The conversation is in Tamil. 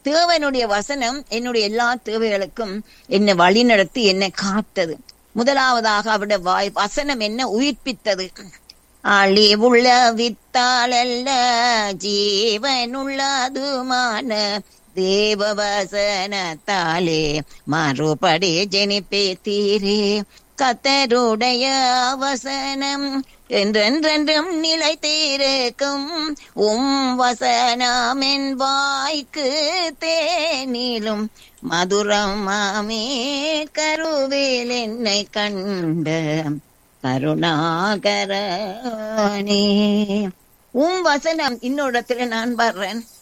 தேவனுடைய வசனம் என்னுடைய எல்லா தேவைகளுக்கும் என்னை வழிநடத்தி என்னை காத்தது முதலாவதாக அவருடைய வாய் வசனம் என்ன உயிர்ப்பித்தது அழிவுள்ள வித்தாலல்ல ஜீவனுள்ளதுமான தேவ வசனத்தாலே மறுபடி ஜெனிப்பே தீரே கத்தருடைய வசனம் என்றென்றென்றும் நிலைத்திருக்கும் உம் வசனம் என் வாய்க்கு தேனிலும் மதுரமாமே கருவில் என்னை கண்ட கருணாகரனே உம் வசனம் இன்னொரு நான் வர்றேன்